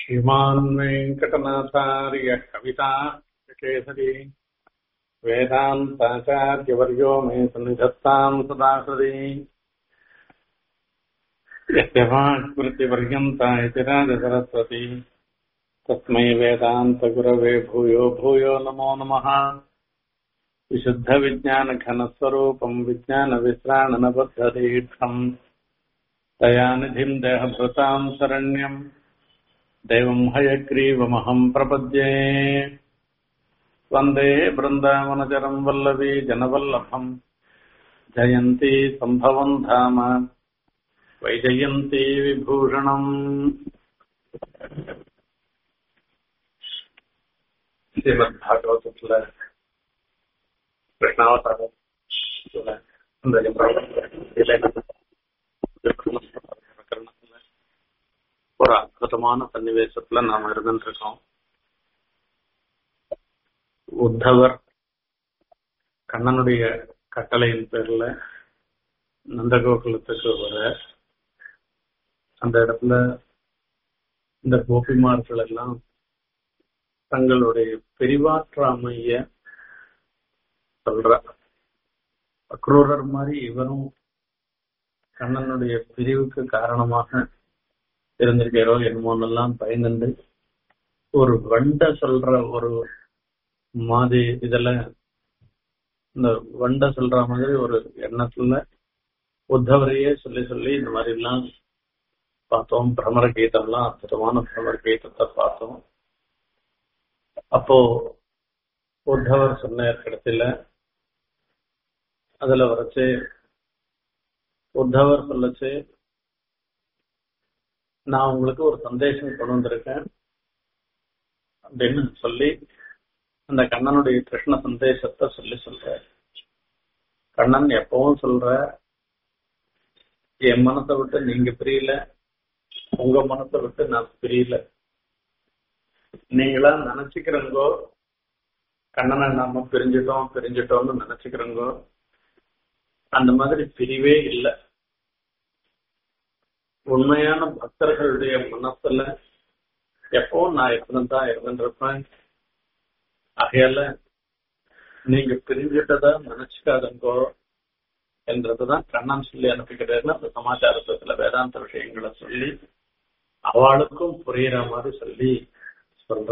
श्रीमान् वेङ्कटनाथार्यः कविता केसरी वेदान्ताचार्यवर्यो मे सन्निधत्ताम् सदा हृदि यस्य वाक्वृत्तिपर्यन्ता इति राजसरस्वती तस्मै वेदान्तगुरवे भूयो भूयो नमो नमः विशुद्धविज्ञानघनस्वरूपम् विज्ञानविश्राणनबद्धदीक्षम् दयानिधिम् देहभृताम् शरण्यम् देवम् हयग्रीवमहम् प्रपद्ये वन्दे बृन्दावनचरम् वल्लवी जनवल्लभम् जयन्ती सम्भवम् धाम वैजयन्ती विभूषणम् ஸ்ரீமத்பாகவதத்துல கிருஷ்ணாவதாரத்துல இந்த பிரகரணத்துல ஒரு அற்புதமான சன்னிவேசத்துல நாம இருந்துட்டு இருக்கோம் உத்தவர் கண்ணனுடைய கட்டளையின் பேர்ல நந்தகோகுலத்துக்கு வர அந்த இடத்துல இந்த கோபிமார்கள் எல்லாம் தங்களுடைய பெரிவாற்றாமைய சொல்ற அக்ரூரர் மாதிரி இவரும் கண்ணனுடைய பிரிவுக்கு காரணமாக இருந்திருக்கிறோ என்னமோன்னெல்லாம் பயந்துண்டு ஒரு வண்ட சொல்ற ஒரு மாதிரி இதெல்லாம் இந்த வண்ட சொல்ற மாதிரி ஒரு எண்ணத்துல உத்தவரையே சொல்லி சொல்லி இந்த மாதிரி எல்லாம் பார்த்தோம் பிரமர கீதம்லாம் அற்புதமான பிரமர கீதத்தை பார்த்தோம் அப்போ உத்தவர் சொன்ன இடத்துல அதுல வரைச்சு உத்தவர் சொல்லச்சு நான் உங்களுக்கு ஒரு சந்தேஷம் கொண்டு வந்திருக்கேன் அப்படின்னு சொல்லி அந்த கண்ணனுடைய கிருஷ்ண சந்தேசத்தை சொல்லி சொல்ற கண்ணன் எப்பவும் சொல்ற என் மனத்தை விட்டு நீங்க பிரியல உங்க மனத்தை விட்டு நான் பிரியல நீங்களா நினைச்சுக்கிறங்கோ கண்ணனை நாம பிரிஞ்சிட்டோம் பிரிஞ்சிட்டோம்னு நினைச்சுக்கிறங்கோ அந்த மாதிரி பிரிவே இல்லை உண்மையான பக்தர்களுடைய மனசுல எப்பவும் நான் இருந்துதான் இருந்துருப்பேன் ஆகையால நீங்க பிரிஞ்சிட்டதா நினைச்சுக்காதங்கோ என்றதுதான் கண்ணன் சொல்லி அனுப்பிக்கிறாருன்னு அந்த சமாச்சாரத்துல வேதாந்த விஷயங்களை சொல்லி அவளுக்கும் புரியுற மாதிரி சொல்லி சொல்ற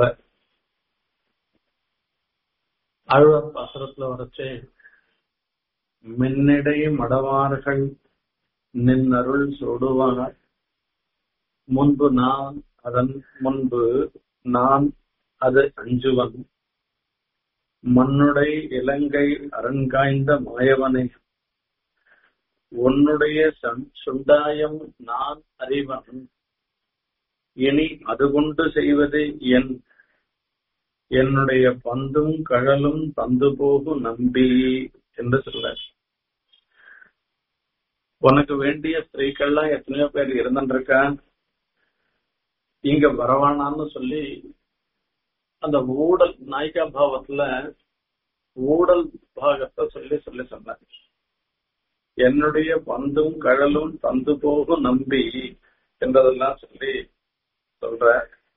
ஆழ்வார் பாசுரத்துல வரைச்சே மின்னடை மடவார்கள் நின்னருள் சுடுவார் முன்பு நான் அதன் முன்பு நான் அது அஞ்சுவன் மண்ணுடை இலங்கை அரண்காய்ந்த மாயவனை உன்னுடைய சுண்டாயம் நான் அறிவன் இனி அது கொண்டு செய்வது என் என்னுடைய பந்தும் கழலும் தந்து போகு நம்பி என்று சொல்ல உனக்கு வேண்டிய ஸ்திரீக்கள்லாம் எத்தனையோ பேர் இருந்துருக்கா இங்க வரவானான்னு சொல்லி அந்த ஊடல் நாயிகா பாவத்துல ஊடல் பாகத்தை சொல்லி சொல்லி சொன்னார் என்னுடைய பந்தும் கழலும் தந்து போகும் நம்பி என்றதெல்லாம் சொல்லி சொல்ற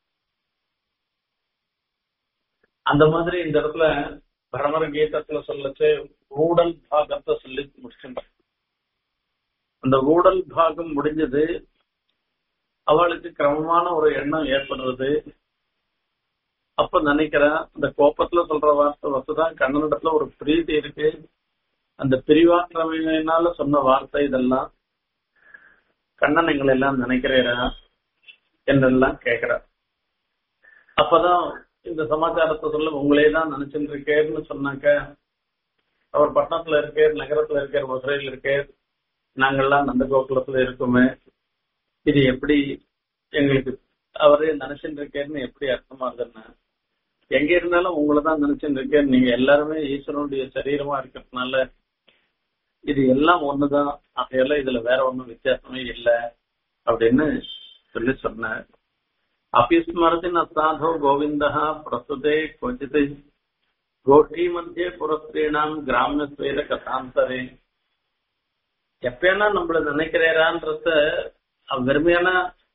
அந்த மாதிரி இந்த இடத்துல பரமர கீதத்துல சொல்லச்சு ஊடல் பாகத்தை சொல்லி முடிச்சுட்ட அந்த ஊடல் பாகம் முடிஞ்சது அவளுக்கு கிரமமான ஒரு எண்ணம் ஏற்படுறது அப்ப நினைக்கிறேன் அந்த கோப்பத்துல சொல்ற வார்த்தை வசுதான் கண்ணனிடத்துல ஒரு பிரீதி இருக்கு அந்த பிரிவாற்றமையினால சொன்ன வார்த்தை இதெல்லாம் கண்ணன் எங்களை எல்லாம் நினைக்கிறேரா என்றெல்லாம் கேட்கிற அப்பதான் இந்த சமாச்சாரத்தை சொல்ல உங்களே தான் நினைச்சுட்டு இருக்கேன்னு சொன்னாக்க அவர் பட்டணத்துல இருக்கார் நகரத்துல இருக்கார் மதுரையில் இருக்கார் நாங்கள்லாம் நந்தகோகுலத்துல இருக்கோமே இது எப்படி எங்களுக்கு அவரே நினைச்சுட்டு இருக்கேன்னு எப்படி அர்த்தமா இருக்குன்னா எங்க இருந்தாலும் உங்களை தான் நினைச்சுட்டு இருக்கேன் நீங்க எல்லாருமே ஈஸ்வரனுடைய சரீரமா இருக்கிறதுனால இது எல்லாம் ஒண்ணுதான் அதையெல்லாம் இதுல வேற ஒண்ணும் வித்தியாசமே இல்லை அப்படின்னு சொல்லி சொன்னார் அபிஸ்மரதி நசாதோ கோவிந்தா பிரசுதே கொச்சித் கோஷ்டி மத்திய புரஸ்திரீனாம் கிராமிய ஸ்வேத கதாந்தரே எப்பயானா நம்மள நினைக்கிறேரான்றத வெறுமையான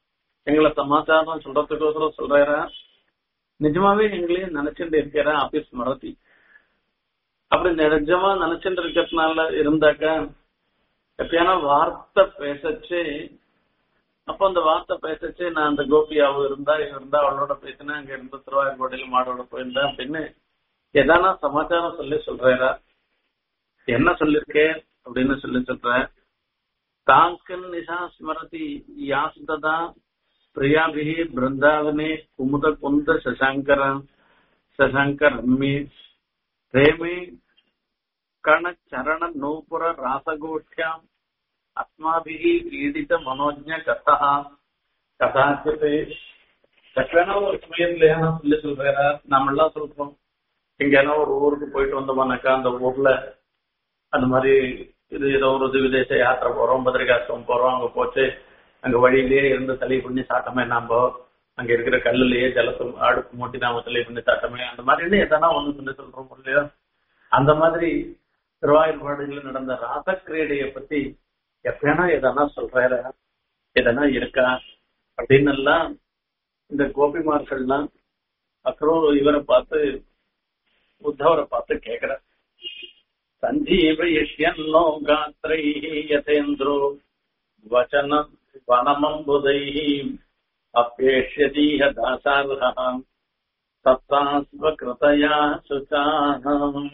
எங்களை சமாச்சாரம் சொல்றதுக்கோசரம் சொல்றாரா நிஜமாவே எங்களையும் நினைச்சுட்டு இருக்கிற ஆபீஸ் மறதி அப்படி நிஜமா நினைச்சுட்டு இருக்கிறதுனால இருந்தாக்க எப்பயானா வார்த்தை பேசச்சு அப்ப அந்த வார்த்தை பேசச்சு நான் அந்த கோபியாவும் இருந்தா இவ இருந்தா அவளோட பேசினேன் அங்க இருந்து திருவாயூர்கோட்டையில மாடோட போயிருந்தேன் அப்படின்னு எதானா சமாச்சாரம் சொல்லி சொல்றாரா என்ன சொல்லிருக்கேன் அப்படின்னு சொல்லி சொல்றேன் தாங்கன் நிஷா ஸ்மரதி யாசுததா பிரியாபிஹி பிருந்தாவனே குமுத குந்த சசாங்கர சசாங்கரம்மி பிரேமி கண சரண நூபுர ராசகோஷ்யாம் அஸ்மாபிஹி பீடித மனோஜ்ஞ கதா கதாச்சித் எப்பனா ஒரு சமயத்துல ஏன்னா சொல்லி சொல்றாரா நாம எல்லாம் சொல்றோம் எங்கன்னா ஒரு ஊருக்கு போயிட்டு வந்தோம்னாக்கா அந்த ஊர்ல அந்த மாதிரி இது ஏதோ ஒரு விதேச யாத்திரை போறோம் பத்ரிகாசிரமம் போறோம் அங்க போச்சு அங்க வழியிலேயே இருந்து தலை பண்ணி சாட்டமே நாம அங்க இருக்கிற கல்லுலயே ஜலத்து அடுப்பு மூட்டி நாம தலை பண்ணி சாட்டமே அந்த மாதிரி எதனா ஒண்ணு சொல்லி சொல்றோம் இல்லையா அந்த மாதிரி திருவாயூர்பாடுகளில் நடந்த ராச கிரீடையை பத்தி எப்பயானா எதனா சொல்றாரு எதனா இருக்கா அப்படின்னு எல்லாம் இந்த கோபிமார்கள்லாம் அப்புறம் இவரை பார்த்து உத்தவரை பார்த்து கேக்குற சஞ்சீவயிஷ்யன்னோ காத்திரை யதேந்திரோ வச்சன வனமம்புதை அப்பியேஷ்யதீஹ தாசார்ஹம் சத்தாஸ்வகிருதயா சுச்சானம்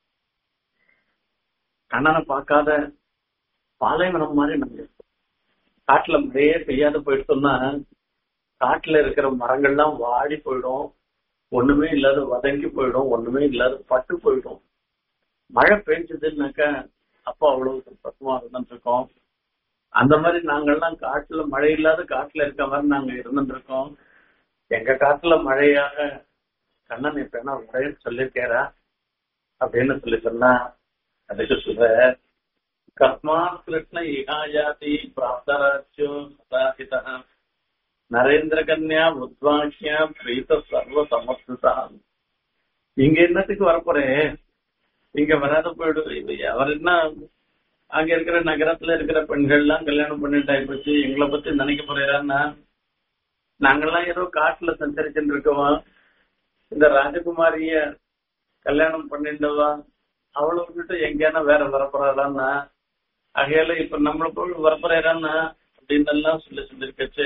கண்ணனை பார்க்காத பாலைவனம் மாதிரி நம்ம காட்டுல மழையே பெய்யாத போயிட்டோம்னா காட்டுல இருக்கிற மரங்கள்லாம் வாடி போயிடும் ஒண்ணுமே இல்லாத வதங்கி போயிடும் ஒண்ணுமே இல்லாத பட்டு போயிடும் மழை பெஞ்சதுன்னாக்கா அப்போ அவ்வளவு சந்தோஷமா இருந்துட்டு இருக்கோம் அந்த மாதிரி நாங்கெல்லாம் காட்டுல மழை இல்லாத காட்டுல இருக்க மாதிரி நாங்க இருந்துட்டு இருக்கோம் எங்க காட்டுல மழையாக கண்ணன் இப்ப என்ன மழைன்னு சொல்லியிருக்காரா அப்படின்னு சொல்லி சொன்னா அதுக்கு சொல்ற கஸ்மாத் கிருஷ்ண இகாயாதி பிராப்தராஜ்யோ சதாஹிதா நரேந்திர கன்யா உத்வாக்கியா பிரீத சர்வ சமஸ்கிருதா இங்க என்னத்துக்கு வரப்போறேன் இங்க வராத போயிடும் இது அவர் என்ன அங்க இருக்கிற நகரத்துல இருக்கிற பெண்கள் எல்லாம் கல்யாணம் பண்ணிட்டு ஆயிப்போச்சு எங்களை பத்தி நினைக்க போறாருன்னா நாங்கெல்லாம் ஏதோ காட்டுல சஞ்சரிச்சுட்டு இருக்கோம் இந்த ராஜகுமாரிய கல்யாணம் பண்ணிட்டவா அவளை விட்டுட்டு எங்கேனா வேற வரப்போறாளான்னா ஆகையால இப்ப நம்மள போய் வரப்போறான்னா அப்படின்னு எல்லாம் சொல்லி சொல்லிருக்கச்சே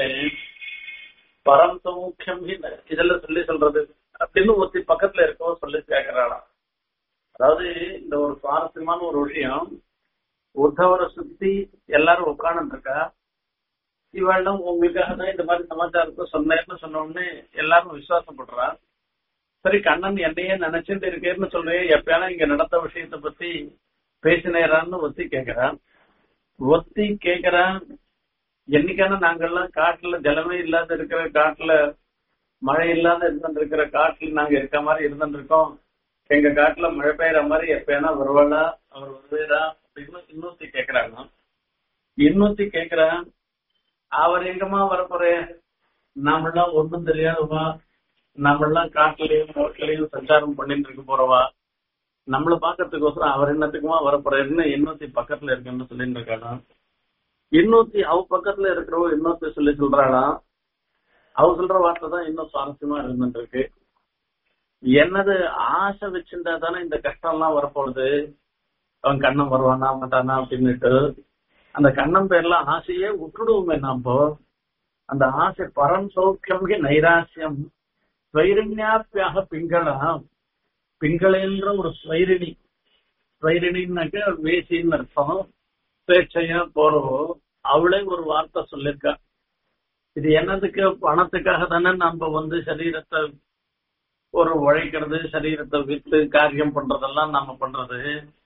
பரம் சமுக்கியம் இதெல்லாம் சொல்லி சொல்றது அப்படின்னு ஒருத்தி பக்கத்துல இருக்கவும் சொல்லி கேக்குறாளாம் அதாவது இந்த ஒரு சுவாரஸ்யமான ஒரு விஷயம் உத்தவரை சுத்தி எல்லாரும் உட்கார்ந்து இருக்கா இவெல்லாம் உங்களுக்காக தான் இந்த மாதிரி சமாச்சாரத்தை சொன்னேன்னு சொன்ன உடனே எல்லாரும் விசுவாசப்படுறா சரி கண்ணன் என்னையே நினைச்சுட்டு இருக்கேன்னு சொல்றேன் எப்பயாலும் இங்க நடந்த விஷயத்த பத்தி பேசினேரான்னு ஒத்தி கேக்குறான் ஒத்தி கேக்குறான் என்னைக்கான நாங்கெல்லாம் காட்டுல ஜலமே இல்லாத இருக்கிற காட்டுல மழை இல்லாத இருந்துட்டு இருக்கிற காட்டுல நாங்க இருக்க மாதிரி இருந்துட்டு இருக்கோம் எங்க காட்டுல மழை பெய்யற மாதிரி எப்பயானா வருவாளா அவர் வருவாரா அப்படின்னு இன்னொருத்தி கேக்குறாங்க இன்னொருத்தி கேக்குறான் அவர் எங்கம்மா வரப்போறேன் நாமெல்லாம் ஒண்ணும் தெரியாதவா நம்மெல்லாம் காட்டுலயும் ரோட்லயும் சஞ்சாரம் பண்ணிட்டு இருக்க போறவா நம்மள பாக்கிறதுக்கோசரம் அவர் என்னத்துக்குமா வரப்போறேன்னு இன்னொருத்தி பக்கத்துல இருக்குன்னு சொல்லிட்டு இருக்காளா இன்னொருத்தி அவ பக்கத்துல இருக்கிறவ இன்னொருத்தி சொல்லி சொல்றாளா அவ சொல்ற வார்த்தை தான் இன்னும் சுவாரஸ்யமா இருந்துட்டு இருக்கு என்னது ஆசை வச்சிருந்தா தானே இந்த கஷ்டம் எல்லாம் வரப்போகுது அவன் கண்ணன் வருவானா மாட்டானா அப்படின்னுட்டு அந்த கண்ணன் பேர்ல ஆசையே விட்டுடுவோமே நாம அந்த ஆசை பரம் சௌக்கியம் நைராசியம் ஸ்வைரண்யாப்பியாக பிங்களா பிங்களேன்ற ஒரு ஸ்வைரிணி ஸ்வைரிணின்னாக்க வேசின்னு அர்த்தம் பேச்சையா போறவோ அவளே ஒரு வார்த்தை சொல்லிருக்கா இது என்னதுக்கு பணத்துக்காக தானே நம்ம வந்து சரீரத்தை ஒரு உழைக்கிறது சரீரத்தை வித்து காரியம் பண்றதெல்லாம் நாம பண்றது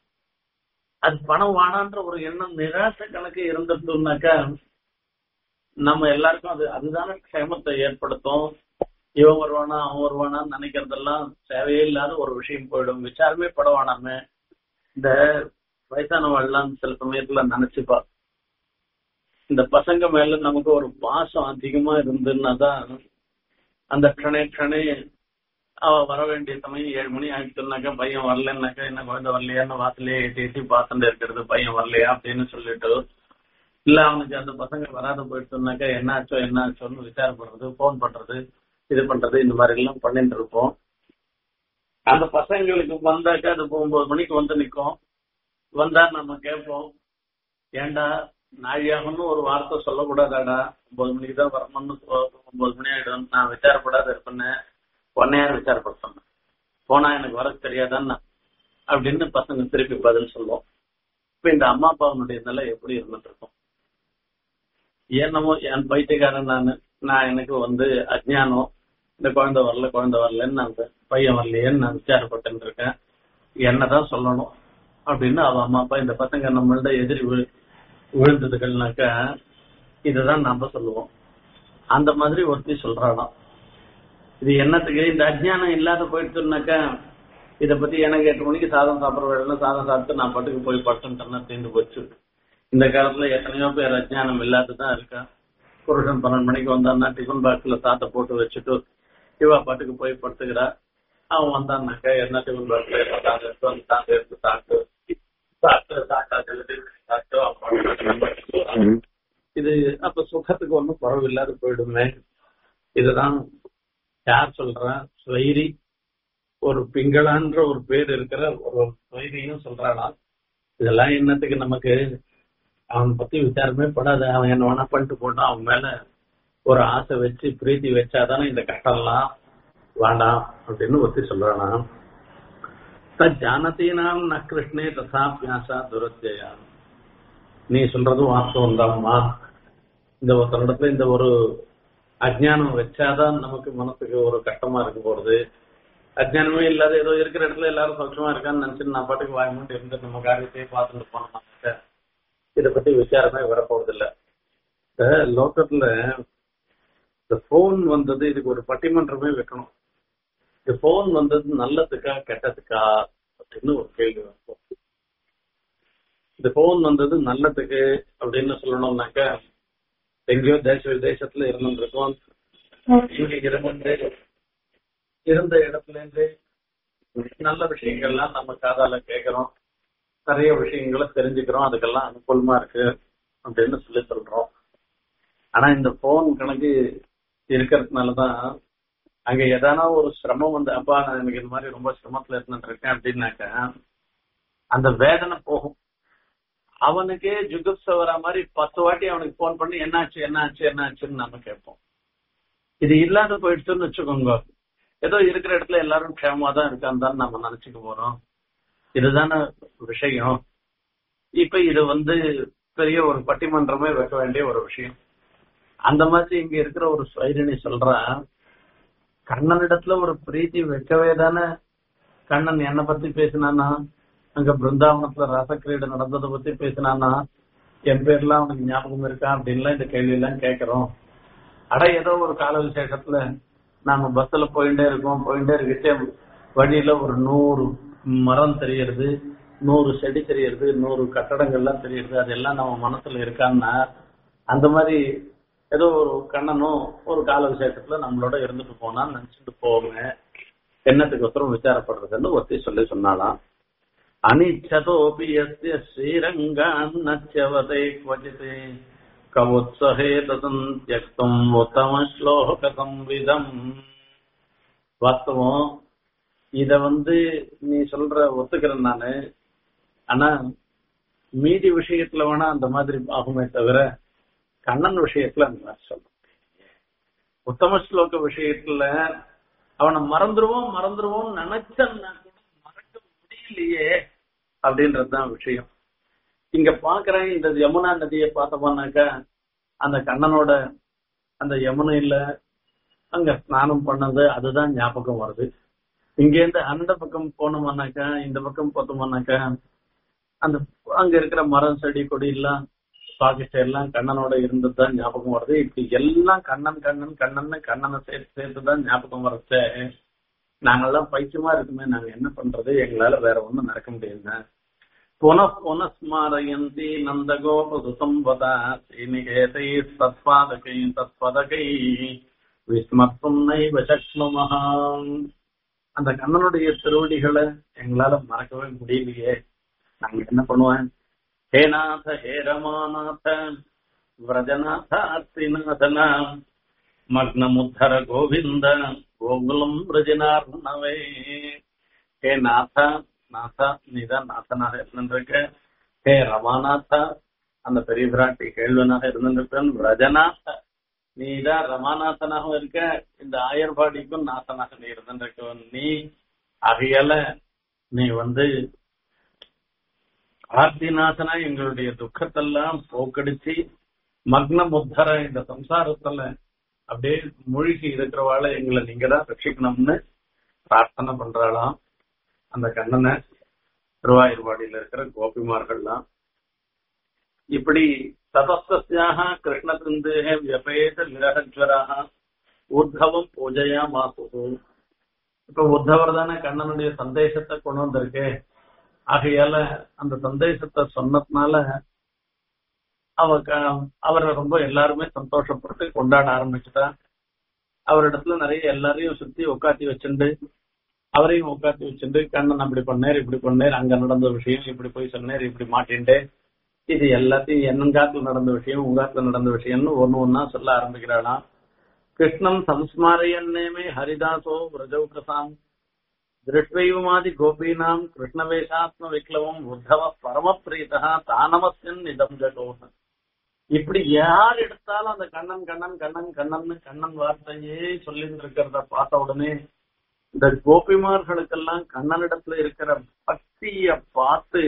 அது பணம் வானான்ற ஒரு எண்ணம் நிராசை கணக்கு இருந்துட்டோம்னாக்கா நம்ம எல்லாருக்கும் அது அதுதானே க்ஷேமத்தை ஏற்படுத்தும் இவன் வருவானா அவன் வருவானான்னு நினைக்கிறதெல்லாம் தேவையே இல்லாத ஒரு விஷயம் போயிடும் விசாரமே படவானாமே இந்த வயசானவெல்லாம் சில சமயத்துல நினைச்சுப்பா இந்த பசங்க மேல நமக்கு ஒரு பாசம் அதிகமா இருந்துன்னா தான் அந்த க்ஷணே க்ஷணே அவ வர வேண்டிய சமயம் ஏழு மணி ஆயிடுச்சுனாக்கா பையன் வரலன்னாக்கா என்ன குழந்தை வரலையான்னு வாசலையே எட்டி எட்டி பார்த்துட்டு இருக்கிறது பையன் வரலையா அப்படின்னு சொல்லிட்டு இல்ல அவனுக்கு அந்த பசங்க வராத போயிடுச்சுனாக்கா என்ன ஆச்சோ என்ன ஆச்சோன்னு விசாரப்படுறது போன் பண்றது இது பண்றது இந்த மாதிரி எல்லாம் பண்ணிட்டு இருப்போம் அந்த பசங்களுக்கு வந்தாக்கா அது ஒன்பது மணிக்கு வந்து நிக்கும் வந்தா நம்ம கேட்போம் ஏண்டா நாழியாகன்னு ஒரு வார்த்தை சொல்லக்கூடாதாடா ஒன்பது மணிக்கு தான் வரணும்னு சொ- ஒன்பது மணி ஆயிடும் நான் விசாரப்படாத இருப்பேன்னு உன்னையார் விசாரப்படுத்தணும் போனா எனக்கு வர தெரியாதான்னா அப்படின்னு பசங்க திருப்பி பதில் சொல்லுவோம் இப்ப இந்த அம்மா அப்பாவுடைய நிலை எப்படி இருந்துட்டு இருக்கும் என்னமோ என் பைத்தியக்காரன் நான் நான் எனக்கு வந்து அஜ்ஞானம் இந்த குழந்தை வரல குழந்தை வரலன்னு நான் இந்த பையன் வரலையேன்னு நான் விசாரப்பட்டு இருக்கேன் என்னதான் சொல்லணும் அப்படின்னு அவ அம்மா அப்பா இந்த பசங்க நம்மள்ட எதிரி விழு- விழுந்ததுகள்னாக்கா இதுதான் நாம சொல்லுவோம் அந்த மாதிரி ஒருத்தி சொல்றாளாம் இது என்னத்துக்கு இந்த அஜ்ஞானம் இல்லாத போயிடுச்சுனாக்கா இத பத்தி எனக்கு எட்டு மணிக்கு சாதம் சாப்பிடுற வேலை சாதம் சாப்பிட்டு நான் பாட்டுக்கு போய் படுத்துட்டேன்னா தீர்ந்து போச்சு இந்த காலத்துல எத்தனையோ பேர் அஜ்ஞானம் இல்லாததான் இருக்கா புருஷன் பன்னெண்டு மணிக்கு வந்தான்னா டிஃபன் பாக்ஸ்ல சாத்தை போட்டு வச்சுட்டு இவா பாட்டுக்கு போய் படுத்துக்கிறா அவன் வந்தான்னாக்கா என்ன டிஃபன் பாக்ஸ்ல சாதம் எடுத்து அந்த சாதம் எடுத்து சாப்பிட்டு சாப்பிட்டு சாப்பிட்டா சாப்பிட்டு அவன் பாட்டுக்கு இது அப்ப சுகத்துக்கு ஒன்றும் குறவு இல்லாத போயிடுமே இதுதான் யார் சொல்றா ஸ்வைரி ஒரு பிங்களான்ற ஒரு பேர் இருக்கிற ஒரு ஸ்வைரியும் சொல்றாளாம் இதெல்லாம் என்னத்துக்கு நமக்கு அவன் பத்தி விசாரமே படாது அவன் என்ன வேணா பண்ணிட்டு போட்டான் அவன் மேல ஒரு ஆசை வச்சு பிரீத்தி வச்சாதானே இந்த கஷ்டம்லாம் வேண்டாம் அப்படின்னு ஒத்தி சொல்றானா ஜானதீனாம் ந கிருஷ்ணே ததா பியாசா துரத்தியா நீ சொல்றதும் வாஸ்தவம் தான்மா இந்த ஒருத்தரிடத்துல இந்த ஒரு அஜ்ஞானம் வச்சாதான் நமக்கு மனசுக்கு ஒரு கஷ்டமா இருக்க போறது அஜ்ஞானமே இல்லாத ஏதோ இருக்கிற இடத்துல எல்லாரும் சௌட்சமா இருக்கான்னு நினைச்சுட்டு நான் பாட்டுக்கு வாய் மூட்டு இருந்து நம்ம காரியத்தையே பார்த்துட்டு போனோம் இத பத்தி விசாரமே வரப்போறது இல்ல இந்த லோக்கத்துல இந்த போன் வந்தது இதுக்கு ஒரு பட்டிமன்றமே வைக்கணும் இந்த போன் வந்தது நல்லதுக்கா கெட்டதுக்கா அப்படின்னு ஒரு கேள்வி வைப்போம் இந்த போன் வந்தது நல்லதுக்கு அப்படின்னு சொல்லணும்னாக்கா எங்கேயோ தேச விதேசத்துல இருந்துருக்கோம் இங்க இருந்து இருந்த இடத்துல இருந்து நல்ல விஷயங்கள்லாம் நம்ம காதால கேட்கிறோம் நிறைய விஷயங்களை தெரிஞ்சுக்கிறோம் அதுக்கெல்லாம் அனுகூலமா இருக்கு அப்படின்னு சொல்லி சொல்றோம் ஆனா இந்த போன் கணக்கு இருக்கிறதுனாலதான் அங்க எதானா ஒரு சிரமம் வந்து அப்பா நான் எனக்கு இந்த மாதிரி ரொம்ப சிரமத்துல இருந்துட்டு இருக்கேன் அப்படின்னாக்க அந்த வேதனை போகும் அவனுக்கே ஜுகுப்ச வர மாதிரி பத்து வாட்டி அவனுக்கு போன் பண்ணி என்னாச்சு என்னாச்சு என்னாச்சுன்னு நம்ம கேட்போம் இது இல்லாத போயிடுச்சுன்னு வச்சுக்கோங்க ஏதோ இருக்கிற இடத்துல எல்லாரும் க்ஷேமா தான் இருக்கான்னு தான் நம்ம நினைச்சுக்க போறோம் இதுதானே விஷயம் இப்ப இது வந்து பெரிய ஒரு பட்டிமன்றமே வைக்க வேண்டிய ஒரு விஷயம் அந்த மாதிரி இங்க இருக்கிற ஒரு ஸ்வைரிணி சொல்றா கண்ணனிடத்துல ஒரு பிரீத்தி வைக்கவே தானே கண்ணன் என்ன பத்தி பேசினானா அங்க பிருந்தாவனத்துல ரசக்கிரீடை நடந்ததை பத்தி பேசினானா என் பேர்லாம் அவனுக்கு ஞாபகம் இருக்கா அப்படின்லாம் இந்த கேள்வி எல்லாம் கேட்கிறோம் அட ஏதோ ஒரு கால விசேஷத்துல நாம பஸ்ல போயிட்டே இருக்கோம் போயிட்டே இருக்கச்சே வழியில ஒரு நூறு மரம் தெரியறது நூறு செடி தெரியறது நூறு கட்டடங்கள்லாம் தெரியறது அதெல்லாம் நம்ம மனசுல இருக்கான்னா அந்த மாதிரி ஏதோ ஒரு கண்ணனும் ஒரு கால விசேஷத்துல நம்மளோட இருந்துட்டு போனான்னு நினைச்சிட்டு போவோங்க என்னத்துக்கு ஒருத்தரும் விசாரப்படுறதுன்னு ஒத்தி சொல்லி சொன்னாலாம் அனிச்சதோபி எஸ்ய ஸ்ரீரங்கான் நச்சவதை குவச்சித் கவுத்சகே ததம் தியக்தம் உத்தம ஸ்லோக சம்விதம் வாஸ்தவம் இத வந்து நீ சொல்ற ஒத்துக்கிறேன் நானு ஆனா மீதி விஷயத்துல வேணா அந்த மாதிரி ஆகுமே தவிர கண்ணன் விஷயத்துல அந்த மாதிரி சொல்ல உத்தம ஸ்லோக விஷயத்துல அவனை மறந்துருவோம் மறந்துருவோம் நினைச்சன்னா கூட மறக்க முடியலையே அப்படின்றதுதான் விஷயம் இங்க பாக்குறேன் இந்த யமுனா நதியை பார்த்தோம்னாக்கா அந்த கண்ணனோட அந்த யமுனையில அங்க ஸ்நானம் பண்ணது அதுதான் ஞாபகம் வருது இங்க இருந்து அந்த பக்கம் போனோம்னாக்கா இந்த பக்கம் பார்த்தோம்னாக்கா அந்த அங்க இருக்கிற மரம் செடி கொடி எல்லாம் பாகிஸ்ட எல்லாம் கண்ணனோட இருந்ததுதான் ஞாபகம் வருது இப்படி எல்லாம் கண்ணன் கண்ணன் கண்ணன் கண்ணனை சேர்த்து சேர்த்துதான் ஞாபகம் வரச்சே நாங்கெல்லாம் பைத்தியமா இருக்குமே நாங்க என்ன பண்றது எங்களால வேற ஒண்ணும் நடக்க முடியுங்க புனః புனஸ்மாரயந்தி நந்தகோபசுசம்பதா ஸ்ரீநிகேதை தத்பாதகை தத்பதகை விஸ்மத்தும் நைவ சக்னுமஹாம் அந்த கண்ணனுடைய திருவடிகளை எங்களால மறக்கவே முடியலையே நாங்க என்ன பண்ணுவேன் ஹே நாத ஹே ரமாநாத व्रजनाथार्तिनाथना மக்னமுத்தர கோவிந்த கோகுலம் பிரஜனார்ணவே ஹே நாதா நாதா நீதான் நாதனாக இருந்திருக்க ஹே ரமாநாதா அந்த பெரிய பிராட்டி கேள்வனாக இருந்திருக்கன் விரஜநாத நீதான் ரமாநாதனாகவும் இருக்க இந்த ஆயர்பாடிக்கும் நாதனாக நீ இருந்திருக்கவன் நீ ஆகையால நீ வந்து ஆர்த்திநாதனா எங்களுடைய துக்கத்தெல்லாம் போக்கடிச்சு மக்ன புத்தர இந்த சம்சாரத்துல அப்படியே மூழ்கி இருக்கிறவாள எங்களை நீங்க தான் ரட்சிக்கணும்னு பிரார்த்தனை பண்றாளாம் அந்த கண்ணனை திருவாயூர்பாடியில இருக்கிற கோபிமார்கள்லாம் இப்படி தபஸ்தியாக கிருஷ்ணபிந்து வியபேத விரகஜ்வராக உத்தவம் பூஜையா மாசு இப்ப உத்தவர் தானே கண்ணனுடைய சந்தேசத்தை கொண்டு வந்திருக்கு ஆகையால அந்த சந்தேசத்தை சொன்னதுனால அவ அவரை ரொம்ப எல்லாருமே சந்தோஷப்பட்டு கொண்டாட ஆரம்பிச்சுட்டா அவரிடத்துல நிறைய எல்லாரையும் சுத்தி உட்காத்தி வச்சுண்டு அவரையும் உட்காத்தி வச்சுட்டு கண்ணன் அப்படி பண்ணேர் இப்படி பண்ணேர் அங்க நடந்த விஷயம் இப்படி போய் சொன்னேர் இப்படி மாட்டின்ட்டு இது எல்லாத்தையும் என்னங்காத்துல நடந்த விஷயம் உங்காத்துல நடந்த விஷயம்னு ஒண்ணு ஒன்னா சொல்ல ஆரம்பிக்கிறாளாம் கிருஷ்ணம் சம்ஸ்மாரையன்னேமே ஹரிதாசோ விரஜௌகசாம் திருஷ்வைவமாதி கோபீனாம் கிருஷ்ணவேஷாத்ம விக்லவம் உத்தவ பரமப்பிரீதா தானமஸ்யன் இதம் ஜகோன் இப்படி யார் எடுத்தாலும் அந்த கண்ணன் கண்ணன் கண்ணன் கண்ணன் கண்ணன் வார்த்தையே சொல்லிட்டு இருக்கிறத பார்த்த உடனே இந்த கோபிமார்களுக்கெல்லாம் கண்ணனிடத்துல இருக்கிற பக்திய பார்த்து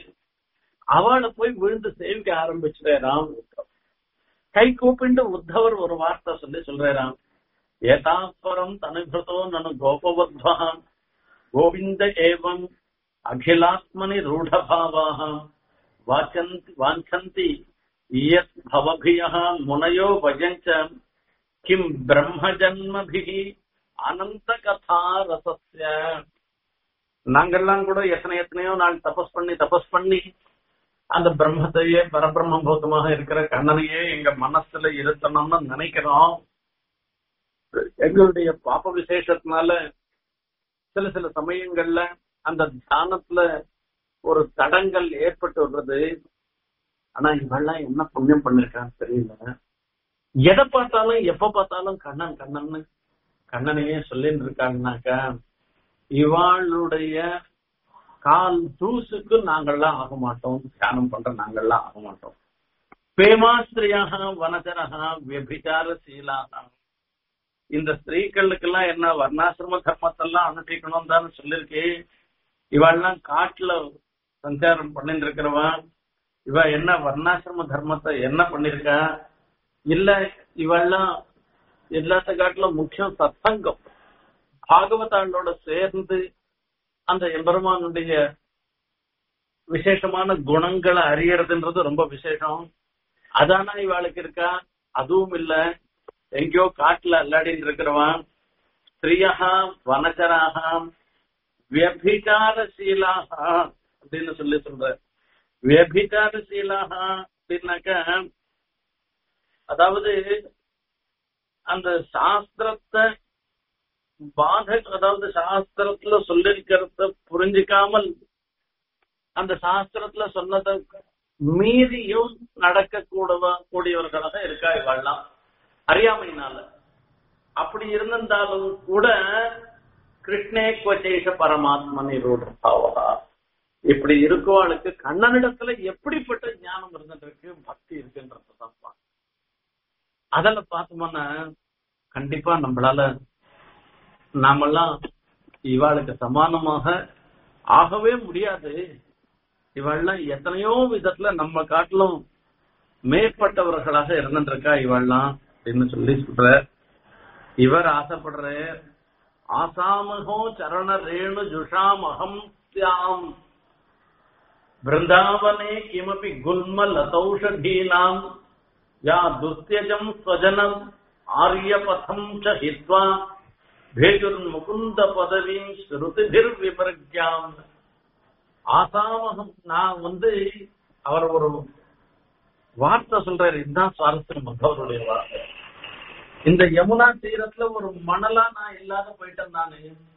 அவளை போய் விழுந்து சேவிக்க ஆரம்பிச்சுட்டாராம் கை கூப்பிண்டு உத்தவர் ஒரு வார்த்தை சொல்லி சொல்றாராம் ஏதாஸ்வரம் தனுபிருதோ நனு கோபவத்வான் கோவிந்த ஏவம் அகிலாத்மனி ரூಢபாவாக வாச்சந்தி வாஞ்சந்தி இயத் பவபியः முனையோ வஜஞ்ச கிம் பிரம்மஜன்மபிகி அனந்த கதா ரசஸ்ய நாங்கெல்லாம் கூட எத்தனை எத்தனையோ நாள் தபஸ் பண்ணி தபஸ் பண்ணி அந்த பிரம்மத்தையே பரபிரம்ம பூதமாக இருக்கிற கண்ணனையே எங்க மனசுல இருத்தணும்னு நினைக்கிறோம் எங்களுடைய பாப்ப விசேஷத்தினால சில சில சமயங்கள்ல அந்த தியானத்துல ஒரு தடங்கள் ஏற்பட்டு வர்றது ஆனா இவெல்லாம் என்ன புண்ணியம் பண்ணிருக்கான்னு தெரியல எதை பார்த்தாலும் எப்ப பார்த்தாலும் கண்ணன் கண்ணன் கண்ணனையே சொல்லிட்டு இருக்காங்கனாக்கா இவாளுடைய கால் தூசுக்கு நாங்கள்லாம் ஆக மாட்டோம் தியானம் பண்ற நாங்கள்லாம் ஆக மாட்டோம் பேமாஸ்திரியாக வனஜரகா வியபிச்சார சீலாக இந்த ஸ்திரீகளுக்கெல்லாம் என்ன வர்ணாசிரம தர்மத்தெல்லாம் அனுஷ்டிக்கணும் தானே சொல்லிருக்கு இவெல்லாம் காட்டுல சஞ்சாரம் பண்ணிட்டு இருக்கிறவன் இவ என்ன வர்ணாசிரம தர்மத்தை என்ன பண்ணிருக்கா இல்ல இவெல்லாம் எல்லாத்த காட்டிலும் முக்கியம் சத்சங்கம் பாகவதாளோட சேர்ந்து அந்த எம்பெருமானுடைய விசேஷமான குணங்களை அறியறதுன்றது ரொம்ப விசேஷம் அதானா இவாளுக்கு இருக்கா அதுவும் இல்ல எங்கேயோ காட்டுல அல்லாடின்னு இருக்கிறவன் ஸ்திரீயா வனச்சராக வியபிகாரசீலாக அப்படின்னு சொல்லி சொல்ற வியபிகாரசீலாக அப்படின்னாக்க அதாவது அந்த சாஸ்திரத்தை பாத அதாவது சாஸ்திரத்துல சொல்லிருக்கிறத புரிஞ்சுக்காமல் அந்த சாஸ்திரத்துல சொன்னதை மீறியும் நடக்க கூடவா கூடியவர்களாக இருக்கா இவெல்லாம் அறியாமையினால அப்படி இருந்திருந்தாலும் கூட கிருஷ்ணே கொச்சேஷ பரமாத்மனி ரூಢாவா இப்படி இருக்கவாளுக்கு கண்ணனிடத்துல எப்படிப்பட்ட ஞானம் இருந்துருக்கு பக்தி இருக்குன்றதான் அதில் பார்த்தோம்னா கண்டிப்பா நம்மளால நாமெல்லாம் இவாளுக்கு சமானமாக ஆகவே முடியாது இவள்லாம் எத்தனையோ விதத்துல நம்ம காட்டிலும் மேற்பட்டவர்களாக இருந்துருக்கா இவள்லாம் அப்படின்னு சொல்லி சொல்ற இவர் ஆசைப்படுற ஆசாமகோ சரண ரேணு ஜுஷாம் அகம் சியாம் பிருந்தாவனே கிமபி குல்ம லதௌஷதீனாம் யா துஸ்தியஜம் ஸ்வஜனம் ஆரியபதம் ச ஹித்வா பேஜுர்முகுந்த பதவியும் ஸ்ருதிபிர் விபர்கியாம் ஆசாமகம் நான் வந்து அவர் ஒரு வார்த்தை சொல்றாரு இதுதான் சுவாரஸ்யம் அவருடைய வார்த்தை இந்த யமுனா தீரத்துல ஒரு மணலா நான் இல்லாத போயிட்டேன் நானு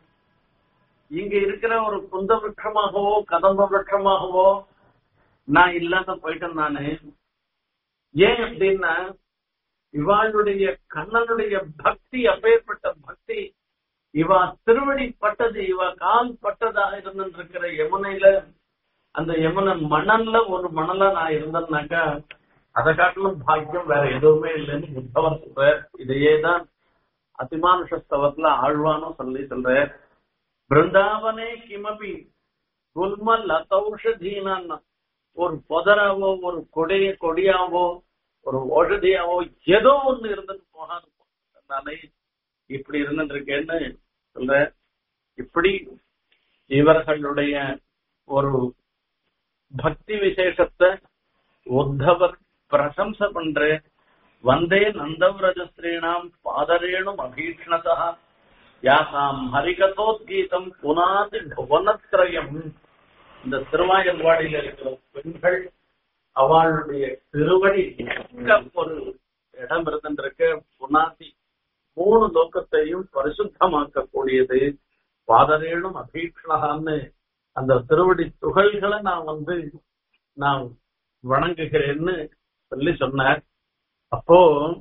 இங்க இருக்கிற ஒரு குந்த விருட்சமாகவோ கதம்ப விருட்சமாகவோ நான் இல்லாத போயிட்டேன் நானு ஏன் அப்படின்னா இவாளுடைய கண்ணனுடைய பக்தி அப்பேற்பட்ட பக்தி இவா திருவடி பட்டது இவ கால் பட்டதாக இருந்திருக்கிற யமுனையில அந்த யமுனை மணல்ல ஒரு மணலா நான் இருந்தேன்னாக்கா அதை காட்டிலும் பாக்கியம் வேற எதுவுமே இல்லைன்னு புத்தவர் சொல்ற இதையே தான் அதிமானுஷஸ்தவத்துல ஆழ்வானும் சொல்லி சொல்ற பிருந்தாவனே கிமபி குல்ம லதௌஷதீனான் ஒரு புதராவோ ஒரு கொடைய கொடியாவோ ஒரு ஓஷதியாவோ ஏதோ ஒண்ணு இருந்துட்டு போகாது நானே இப்படி இருந்துட்டு இருக்கேன்னு சொல்ற இப்படி இவர்களுடைய ஒரு பக்தி விசேஷத்தை உத்தவர் பிரசம்ச பண்ற வந்தே நந்தவிரஜஸ்திரீணாம் பாதரேணும் அபீக்ஷணதா யாசாம் ஹரிகதோத்கீதம் புனாதி புவனத்ரயம் இந்த திருவாயல்வாடியில் இருக்கிற பெண்கள் அவளுடைய திருவடி எங்க ஒரு இடம் இருந்திருக்க புனாதி மூணு லோக்கத்தையும் பரிசுத்தமாக்கக்கூடியது பாதரேணும் அபீக்ஷணகான்னு அந்த திருவடி துகள்களை நான் வந்து நான் வணங்குகிறேன்னு சொல்லி சொன்னார் அப்போ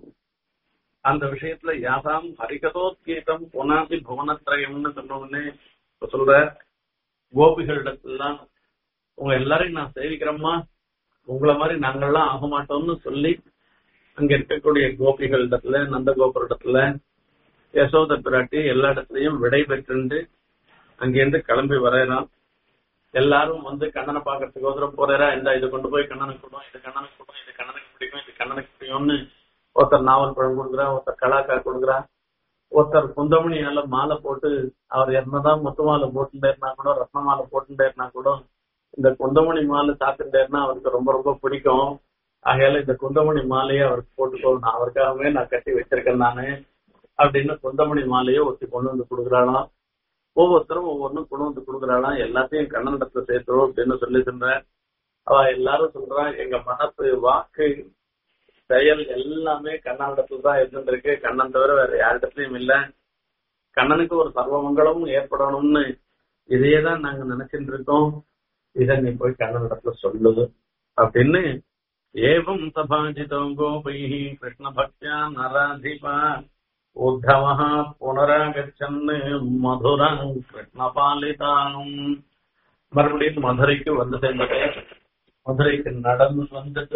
அந்த விஷயத்துல யாசாம் ஹரிகதோத்கீதம் புனாதி புவனத்ரயம்னு சொன்னோடனே இப்ப சொல்ற கோபிகளிடத்துலாம் உங்க எல்லாரையும் நான் சேவிக்கிறேம்மா உங்களை மாதிரி நாங்கள்லாம் ஆக மாட்டோம்னு சொல்லி அங்க இருக்கக்கூடிய கோபிகளிடத்துல நந்தகோபுரிடத்துல யசோத பிராட்டி எல்லா இடத்துலயும் விடை பெற்று அங்கிருந்து கிளம்பி வரையறான் எல்லாரும் வந்து கண்ணனை பாக்குறதுக்கு ஒருத்தரம் போறா இந்த இது கொண்டு போய் கண்ணனுக்கு கொடுவோம் இது கண்ணனுக்கு கொடுவோம் இது கண்ணனுக்கு பிடிக்கும் இது கண்ணனுக்கு பிடிக்கும்னு ஒருத்தர் நாவல் பழம் கொடுக்குறா ஒருத்தர் கலாக்கா கொடுக்குறா ஒருத்தர் குந்தமணியால மாலை போட்டு அவர் என்னதான் முத்து மாலை போட்டுட்டேருனா கூட ரத்ன மாலை போட்டுட்டேருனா கூட இந்த குந்தமணி மாலை சாப்பிட்டுட்டேருனா அவருக்கு ரொம்ப ரொம்ப பிடிக்கும் ஆகையால இந்த குந்தமணி மாலையை அவருக்கு போட்டுக்கோ நான் அவருக்காகவே நான் கட்டி வச்சிருக்கேன் நானு அப்படின்னு குந்தமணி மாலையை ஒருத்தி கொண்டு வந்து கொடுக்குறாளாம் ஒவ்வொருத்தரும் ஒவ்வொன்றும் கொண்டு வந்து கொடுக்குறாளாம் எல்லாத்தையும் கண்ணனிடத்துல சேர்த்துரும் அப்படின்னு சொல்லி சொல்றேன் அவ எல்லாரும் சொல்றான் எங்க மனசு வாக்கு செயல் எல்லாமே கண்ணனிடத்துல தான் இருந்துருக்கு கண்ணன் தவிர வேற யாரிடத்துலயும் இல்ல கண்ணனுக்கு ஒரு சர்வமங்கலமும் ஏற்படணும்னு இதையே தான் நாங்க நினைச்சிட்டு இருக்கோம் இதை நீ போய் கண்ணனிடத்துல சொல்லுது அப்படின்னு ஏவம் சபாஜிதோ கோபை கிருஷ்ண பக்தியா நராதிபா உத்தவ புனராகச்சன் மதுரம் கிருஷ்ணபாலிதானும் மறுபடியும் மதுரைக்கு வந்து சேர்ந்தது மதுரைக்கு நடந்து வந்துட்டு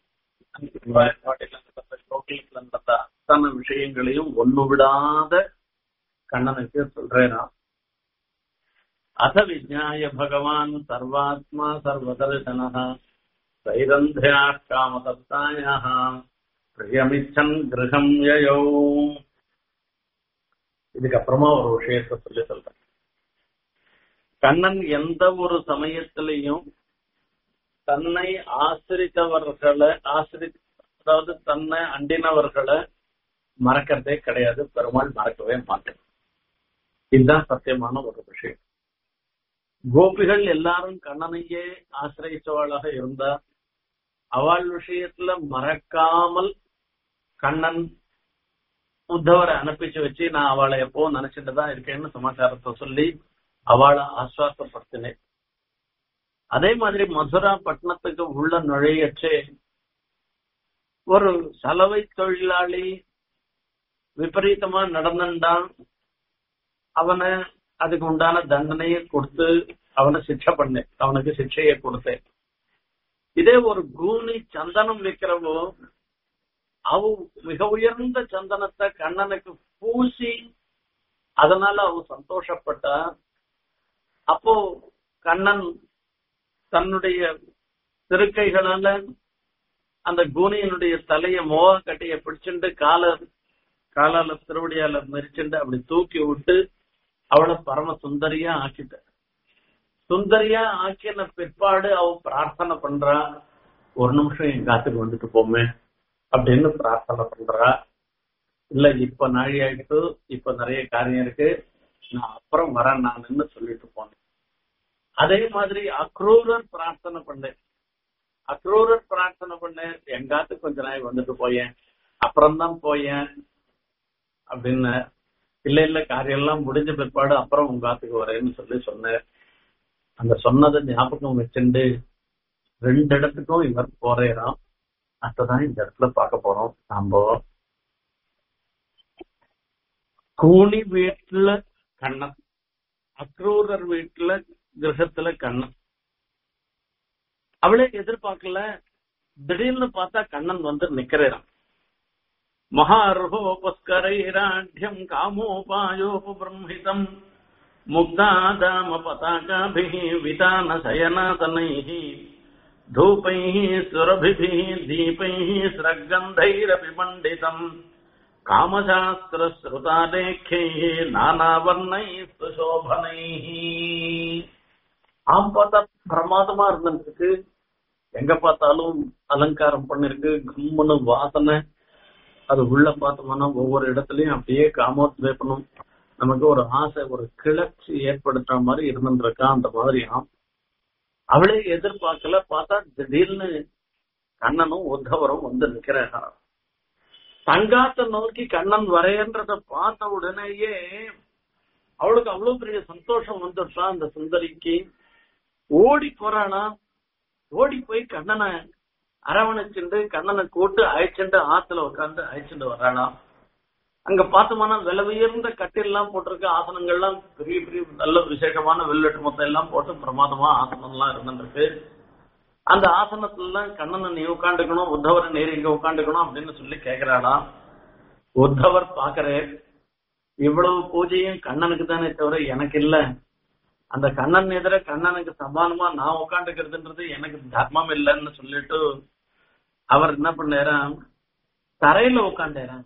கோகிலுக்குள்ள நடந்த அத்தனை விஷயங்களையும் ஒண்ணு விடாத கண்ணனுக்கு சொல்றேனா அத விஜாய பகவான் சர்வாத்மா சர்வதர்சன சைரந்தியா காமதத்தாயா பிரியமிச்சன் கிரகம் யயோ இதுக்கப்புறமா ஒரு விஷயத்த சொல்லி சொல்றேன் கண்ணன் எந்த ஒரு சமயத்திலையும் தன்னை ஆசிரித்தவர்களை ஆசிரி அதாவது தன்னை அண்டினவர்களை மறக்கிறதே கிடையாது பெருமாள் மறக்கவே மாட்டேன் இதுதான் சத்தியமான ஒரு விஷயம் கோபிகள் எல்லாரும் கண்ணனையே ஆசிரியச்சவளாக இருந்தா அவள் விஷயத்துல மறக்காமல் கண்ணன் உத்தவரை அனுப்பிச்சு வச்சு நான் அவளை எப்போ நினைச்சிட்டு தான் இருக்கேன்னு சமாச்சாரத்தை சொல்லி அவளை ஆஸ்வாசப்படுத்தினேன் அதே மாதிரி மதுரா பட்டணத்துக்கு உள்ள நுழையச்சே ஒரு சலவை தொழிலாளி விபரீதமா நடந்துட்டான் அவனை அதுக்கு உண்டான தண்டனையை கொடுத்து அவனை சிக்ஷை பண்ணேன் அவனுக்கு சிக்ஷையை கொடுத்தேன் இதே ஒரு கூனி சந்தனம் விற்கிறவோ அவ மிக உயர்ந்த சந்தனத்தை கண்ணனுக்கு பூசி அதனால அவ சந்தோஷப்பட்டா அப்போ கண்ணன் தன்னுடைய திருக்கைகளால அந்த கூனியனுடைய தலைய மோக கட்டைய பிடிச்சுண்டு கால காலால திருவடியால மெரிச்சுண்டு அப்படி தூக்கி விட்டு அவளை பரம சுந்தரியா ஆக்கிட்ட சுந்தரியா ஆக்கின பிற்பாடு அவ பிரார்த்தனை பண்றா ஒரு நிமிஷம் என் காத்துக்கு வந்துட்டு போமே அப்படின்னு பிரார்த்தனை பண்றா இல்ல இப்ப நாழி ஆயிட்டு இப்ப நிறைய காரியம் இருக்கு நான் அப்புறம் வரேன் நானுன்னு சொல்லிட்டு போனேன் அதே மாதிரி அக்ரூரர் பிரார்த்தனை பண்ணேன் அக்ரூரர் பிரார்த்தனை பண்ணேன் எங்காத்து கொஞ்ச நாள் வந்துட்டு போயேன் அப்புறம்தான் போயேன் அப்படின்னு இல்ல இல்ல காரியம் எல்லாம் முடிஞ்ச பிற்பாடு அப்புறம் உங்க ஆத்துக்கு வரேன்னு சொல்லி சொன்னேன் அந்த சொன்னதை ஞாபகம் வச்சுண்டு ரெண்டு இடத்துக்கும் இவர் போறேறான் அதான் இந்த இடத்துல பார்க்க போறோம் நாம கூனி வீட்டுல கண்ணன் அக்ரூரர் வீட்டுல கிரகத்துல கண்ணன் அவளே எதிர்பார்க்கல திடீர்னு பார்த்தா கண்ணன் வந்து நிக்கிறேன் மகார்ஹோபஸ்கரைராಢ்யம் காமோபாயோபபிரம்ஹிதம் முக்தாதாம பதாகாபிः விதான சயனாதனைः धूपैः सुरभिभिः दीपैः स्रग्गन्धैरपि मण्डितम् कामशास्त्रश्रुतालेख्यैः नानावर्णैः सुशोभनैः ஆம் பார்த்தா பிரமாதமா இருந்துருக்கு எங்க பார்த்தாலும் அலங்காரம் பண்ணிருக்கு கும்முன்னு வாசனை அது உள்ள பார்த்தோம்னா ஒவ்வொரு இடத்துலயும் அப்படியே காமோத்வேப்பனும் நமக்கு ஒரு ஆசை ஒரு கிளர்ச்சி ஏற்படுத்துற மாதிரி இருந்துருக்கா அந்த மாதிரியாம் அவளே எதிர்பார்க்கல பார்த்தா திடீர்னு கண்ணனும் உத்தவரும் வந்து நிக்கிறாங்க தங்காத்த நோக்கி கண்ணன் வரையன்றத பார்த்த உடனேயே அவளுக்கு அவ்வளவு பெரிய சந்தோஷம் வந்துட்டா அந்த சுந்தரிக்கு ஓடி போறானா ஓடி போய் கண்ணனை அரவணைச்சுண்டு கண்ணனை கூட்டு அழைச்சுண்டு ஆத்துல உட்காந்து அழைச்சுண்டு வர்றானா அங்க பார்த்தோம்னா விலை உயர்ந்த கட்டில்லாம் போட்டிருக்க ஆசனங்கள்லாம் பெரிய பெரிய நல்ல விசேஷமான வெள்ளட்டு மொத்தம் எல்லாம் போட்டு பிரமாதமா ஆசனம் எல்லாம் இருந்துருக்கு அந்த ஆசனத்துல எல்லாம் கண்ணனை நீ உட்காந்துக்கணும் உத்தவரை நேர் இங்க உட்காந்துக்கணும் அப்படின்னு சொல்லி கேக்குறானா உத்தவர் பாக்குறேன் இவ்வளவு பூஜையும் கண்ணனுக்கு தானே தவிர எனக்கு இல்ல அந்த கண்ணன் எதிர கண்ணனுக்கு சமானமா நான் உட்காந்துக்கிறதுன்றது எனக்கு தர்மம் இல்லைன்னு சொல்லிட்டு அவர் என்ன பண்ணாராம் தரையில உட்காண்டாராம்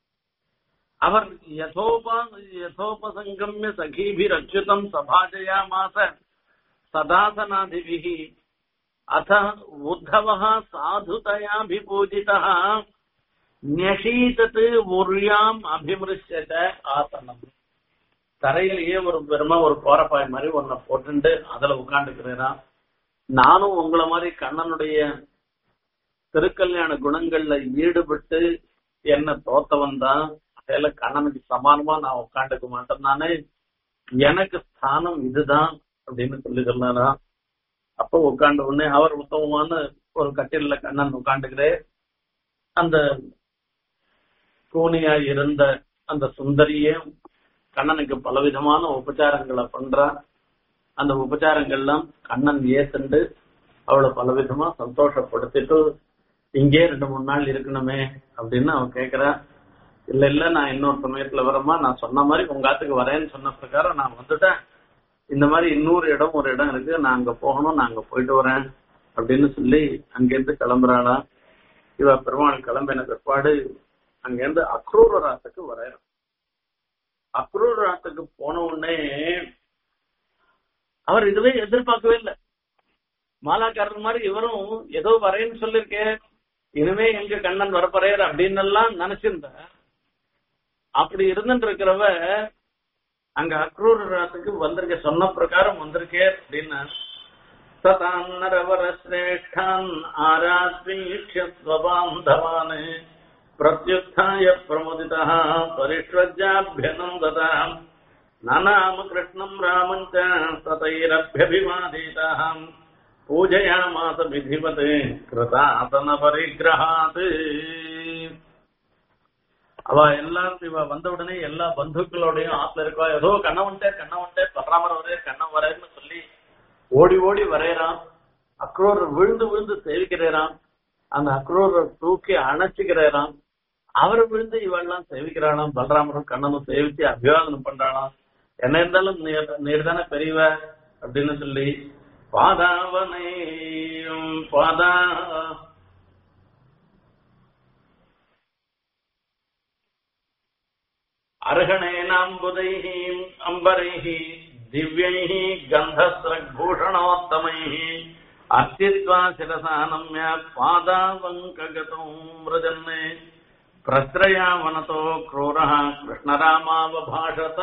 அவர் யதோபா யதோபசங்கம்ய சகீபிரச்சுதம் சபாஜயாமாச சதாசனாதிபிः अथ उद्धवः साधुतयाभिपूजितः न्यषीतत् उर्याम् அபிமிருஷ்யத ஆசனம் தரையிலேயே ஒரு பெருமை ஒரு கோரப்பாய் மாதிரி ஒன்ன போட்டுண்டு அதுல உட்காந்துக்கிறேன் நானும் உங்களை மாதிரி கண்ணனுடைய திருக்கல்யாண குணங்கள்ல ஈடுபட்டு என்ன தோத்தவன் தான் அதில கண்ணனுக்கு சமானமா நான் உட்காந்துக்க மாட்டேன் நானே எனக்கு ஸ்தானம் இதுதான் அப்படின்னு சொல்லி சொன்னாரா அப்ப உட்காண்ட உடனே அவர் உத்தமமான ஒரு கட்டில கண்ணன் உட்காந்துக்கிறே அந்த கூனியா இருந்த அந்த சுந்தரியே கண்ணனுக்கு பலவிதமான உபச்சாரங்களை பண்றா அந்த உபச்சாரங்கள்லாம் கண்ணன் ஏத்துண்டு அவளை பலவிதமா சந்தோஷப்படுத்திட்டு இங்கே ரெண்டு மூணு நாள் இருக்கணுமே அப்படின்னு அவன் கேக்குறா இல்ல இல்ல நான் இன்னொரு சமயத்துல வரமா நான் சொன்ன மாதிரி உங்க ஆத்துக்கு வரேன்னு சொன்ன பிரகாரம் நான் வந்துட்டேன் இந்த மாதிரி இன்னொரு இடம் ஒரு இடம் இருக்கு நான் அங்க போகணும் நான் அங்க போயிட்டு வரேன் அப்படின்னு சொல்லி அங்கிருந்து கிளம்புறாளா இவ பெருமாள் கிளம்பின பிற்பாடு அங்கிருந்து அக்ரூரராத்துக்கு வரையணும் அக்ரூரராத்துக்கு போன உடனே அவர் இதுவே எதிர்பார்க்கவே இல்லை மாலாக்காரர் மாதிரி இவரும் ஏதோ வரேன்னு சொல்லிருக்கேன் இனிமே எங்க கண்ணன் வரப்பறையர் அப்படின்னு எல்லாம் நினைச்சிருந்த அப்படி இருந்துட்டு இருக்கிறவ அங்க அக்ரூரத்துக்கு வந்திருக்க சொன்ன பிரகாரம் வந்திருக்கே அப்படின்னு சதான்னரவர சிரேஷ்டான் ஆராத்வீக்ஷத்வபாந்தவான் பிரத்யுத்தாய பிரமுதிதா பரிஷ்வஜாபியனந்ததா நநாம கிருஷ்ணம் ராமஞ்ச ததைரபியபிவாதிதாம் பூஜயாமாச விதிவத் கிருதாசன பரிகிரகாத் அவ எல்லாரும் இவ வந்த உடனே எல்லா பந்துக்களோடையும் ஆத்துல இருக்கா ஏதோ கண்ணவன்ட்டே கண்ணவன்ட்டே பராமர வரே கண்ணம் வரேன்னு சொல்லி ஓடி ஓடி வரையறான் அக்ரோர் விழுந்து விழுந்து சேவிக்கிறான் அந்த அக்ரோரை தூக்கி அணைச்சுக்கிறான் அவர் விழுந்து இவெல்லாம் சேவிக்கிறானாம் பலராமரும் கண்ணனும் சேவிச்சு அபிவாதனம் பண்றானாம் என்ன இருந்தாலும் நீர் தானே பெரியவ அப்படின்னு சொல்லி பாதாவனையும் பாதா अर्हणेनाम्बुदैः अम्बरैः दिव्यैः गन्धस्रग्भूषणोत्तमैः अर्चित्वा शिरसा नम्य पादावङ्कगतौ मृजन् प्रस्त्रयावनतो क्रूरः कृष्णरामावभाषत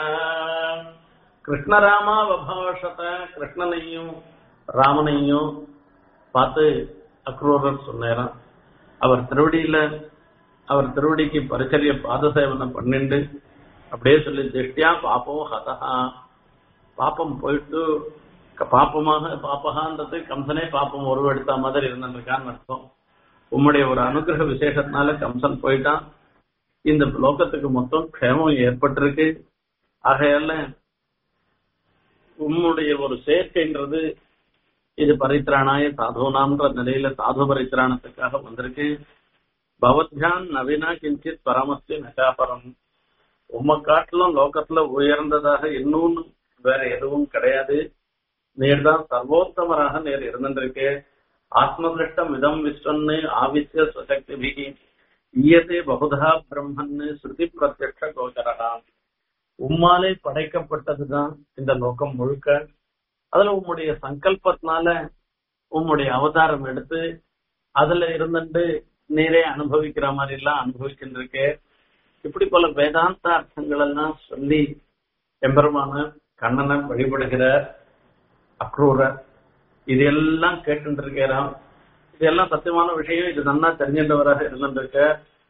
கிருஷ்ணராமாவபாஷத கிருஷ்ணனையும் ராமனையும் பார்த்து அக்ரூரர் சொன்னாராம் அவர் திருவடியில அவர் திருவடிக்கு பரிச்சரிய பாதசேவனம் பண்ணிண்டு அப்படியே சொல்லி திருஷ்டியா பாப்பம் ஹதஹா பாப்பம் போயிட்டு பாப்பமாக பாப்பகான்றது கம்சனே பாப்பம் உருவெடுத்த மாதிரி இருந்திருக்கான்னு அர்த்தம் உம்முடைய ஒரு அனுகிரக விசேஷத்தினால கம்சன் போயிட்டான் இந்த லோகத்துக்கு மொத்தம் க்ஷேமம் ஏற்பட்டிருக்கு ஆகையால உம்முடைய ஒரு சேர்க்கைன்றது இது பரித்ராணாய சாதுனாம்ன்ற நிலையில சாது பரித்ராணத்துக்காக வந்திருக்கு பவத்யான் நவீனா கிஞ்சித் பரமஸ்தி நகாபரம் உம்ம காட்டிலும் லோகத்துல உயர்ந்ததாக இன்னும் வேற எதுவும் கிடையாது நீர் தான் சர்வோத்தமராக நேர் இருந்திருக்கு ஆத்மதிருஷ்டம் இதம் விஸ்வன்னு ஆவிசிய சுசக்தி ஈயதே பகுதா பிரம்மன்னு ஸ்ருதி பிரத்யக்ஷ கோச்சரகா உம்மாலே படைக்கப்பட்டதுதான் இந்த லோகம் முழுக்க அதுல உம்முடைய சங்கல்பத்தினால உம்முடைய அவதாரம் எடுத்து அதுல இருந்துட்டு நீரே அனுபவிக்கிற மாதிரி எல்லாம் அனுபவிச்சுருக்கு இப்படி பல வேதாந்த அர்த்தங்கள் எல்லாம் சொல்லி எம்பெருமான கண்ணனை வழிபடுகிற அக்ரூரர் இது எல்லாம் கேட்டு இருக்கிறான் இதெல்லாம் சத்தியமான விஷயம் இது நன்னா தெரிஞ்சின்றவராக இருந்துருக்க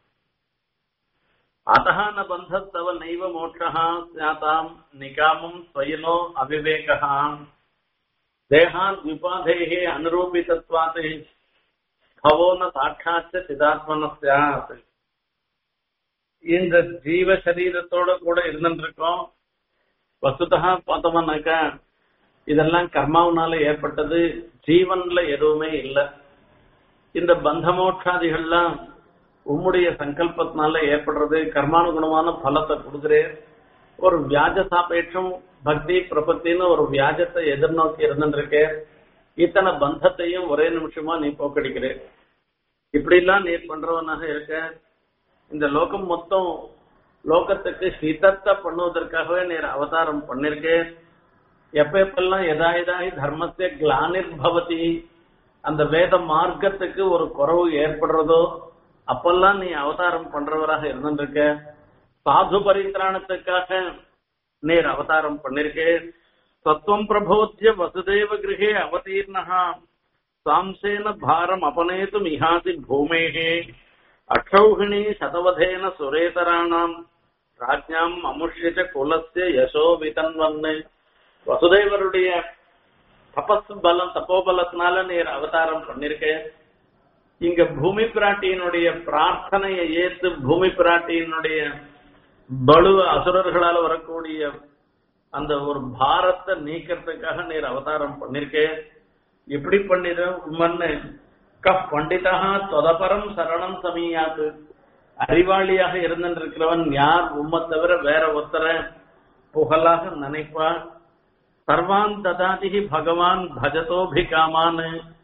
அத்தः न बन्धस्तव नैव मोक्षः स्याताम् निकामम् स्वयनो अविवेकः देहात् विपाधेः अनुरूपितत्वात् भवो न साक्षात् சிதாத்மன ஸ்யாத் இந்த ஜீவ சரீரத்தோட கூட இருந்துருக்கோம் வசுதா பார்த்தோம்னாக்கா இதெல்லாம் கர்மாவனால ஏற்பட்டது ஜீவன்ல எதுவுமே இல்லை இந்த பந்தமோட்சாதிகள்லாம் உம்முடைய சங்கல்பத்தினால ஏற்படுறது கர்மானுகுணமான பலத்தை கொடுக்குறேன் ஒரு வியாஜ சாபேட்சம் பக்தி பிரபத்தின்னு ஒரு வியாஜத்தை எதிர்நோக்கி இருந்துருக்கேன் இத்தனை பந்தத்தையும் ஒரே நிமிஷமா நீ போக்கடிக்கிறே இப்படிலாம் நீ பண்றவனாக இருக்க இந்த லோகம் மொத்தம் லோகத்துக்கு ஹிதத்தை பண்ணுவதற்காகவே நீர் அவதாரம் பண்ணிருக்கேன் எப்ப எப்பெல்லாம் எதா எதாய் தர்மத்தை கிளானிர் பவதி அந்த வேத மார்க்கத்துக்கு ஒரு குறவு ஏற்படுறதோ அப்பெல்லாம் நீ அவதாரம் பண்றவராக இருந்திருக்க சாது பரித்ராணத்துக்காக நீர் அவதாரம் பண்ணிருக்கே தத்துவம் பிரபோத்திய வசுதேவ கிரகே அவதீர்ணா சாம்சேன பாரம் அபநேதும் இஹாசி பூமேகே அக்ஷௌகிணி சதவதேன சுரேதராணாம் ராஜ்ஞாம் அமுஷ்யச்ச குலஸ்ய யசோ விதன்வன்னு வசுதேவருடைய தபஸ் பலம் தப்போபலத்தினால நீர் அவதாரம் பண்ணிருக்கேன் இங்க பூமி பிராட்டியினுடைய பிரார்த்தனையை ஏத்து பூமி பிராட்டியினுடைய பலு அசுரர்களால வரக்கூடிய அந்த ஒரு பாரத்தை நீக்கிறதுக்காக நீர் அவதாரம் பண்ணிருக்கேன் எப்படி பண்ணிரு உம்மன்னு கப் பண்டிதா தொதபரம் சரணம் சமீயாத்து அறிவாளியாக இருந்திருக்கிறவன் யார் உம்மை தவிர வேற ஒருத்தரை புகழாக நினைப்பான் சர்வான் ததாதி பகவான் பஜதோபிகாமான்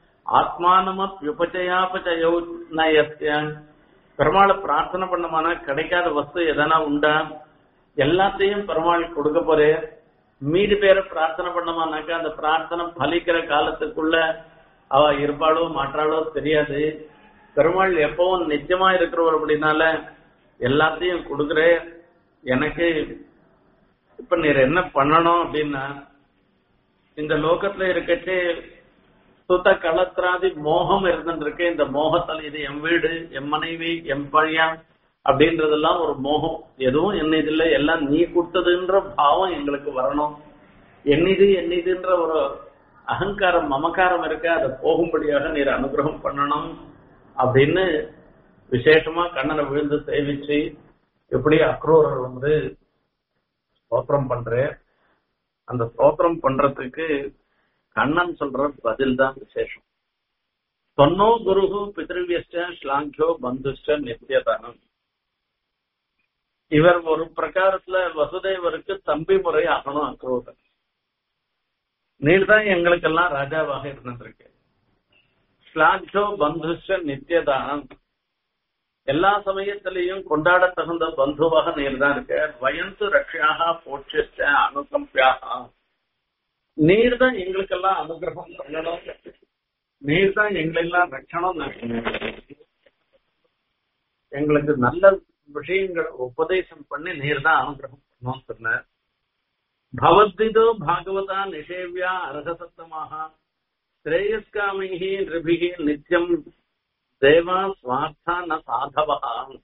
ஆத்மானமப்யுபச்சயாபச்சயோ நயஸ்ய பெருமாளை பிரார்த்தனை பண்ணமானா கிடைக்காத வஸ்து எதனா உண்டா எல்லாத்தையும் பெருமாள் கொடுக்க போறே மீதி பேரை பிரார்த்தனை பண்ணமானாக்கா அந்த பிரார்த்தனை பலிக்கிற காலத்துக்குள்ள அவ இருப்பாளோ மாற்றாளோ தெரியாது பெருமாள் எப்பவும் நிச்சயமா இருக்கிறவர் அப்படின்னால எல்லாத்தையும் கொடுக்குறே எனக்கு இப்ப நீர் என்ன பண்ணணும் அப்படின்னா இந்த லோகத்துல இருக்கச்சே சுத்த களத்திராதி மோகம் இருந்துருக்கு இந்த மோகத்தில் இது என் வீடு என் மனைவி என் பழியா அப்படின்றதெல்லாம் ஒரு மோகம் எதுவும் என்னது இல்லை எல்லாம் நீ கொடுத்ததுன்ற பாவம் எங்களுக்கு வரணும் என்னது என்னதுன்ற ஒரு அகங்காரம் மமக்காரம் இருக்க அதை போகும்படியாக நீர் அனுகிரகம் பண்ணணும் அப்படின்னு விசேஷமா கண்ணனை விழுந்து சேவிச்சு எப்படி அக்ரூரர் வந்து ஸ்தோத்திரம் பண்றேன் அந்த ஸ்தோத்திரம் பண்றதுக்கு கண்ணன் சொல்ற பதில் தான் விசேஷம் தொன்னோ குருகு பிதிருவியஸ்ட ஸ்லாங்கியோ பந்துஷ்ட நித்தியதானம் இவர் ஒரு பிரகாரத்துல வசுதேவருக்கு தம்பி முறை ஆகணும் அக்ரூரர் நீர் தான் எங்களுக்கெல்லாம் ராஜாவாக இருந்திருக்கு ஸ்லாங்கியோ பந்துஷ்ட நித்தியதானம் எல்லா சமயத்திலையும் கொண்டாட தகுந்த பந்துவாக நீர் தான் இருக்க வயந்து ரக்ஷியாக போட்சிஷ்ட அனுகம்பியாக நீர் தான் எங்களுக்கெல்லாம் அனுகிரகம் பண்ணணும் நீர் தான் எங்களெல்லாம் ரட்சணம் எங்களுக்கு நல்ல விஷயங்களை உபதேசம் பண்ணி நீர் தான் அனுகிரகம் பண்ணணும் சொன்ன பவத்விதோ பாகவதா நிஷேவியா அரகசத்தமாக ஸ்ரேயஸ்காமிகி நிருபிகி நித்தியம் தேவா சுவார்த்தா ந சாதவா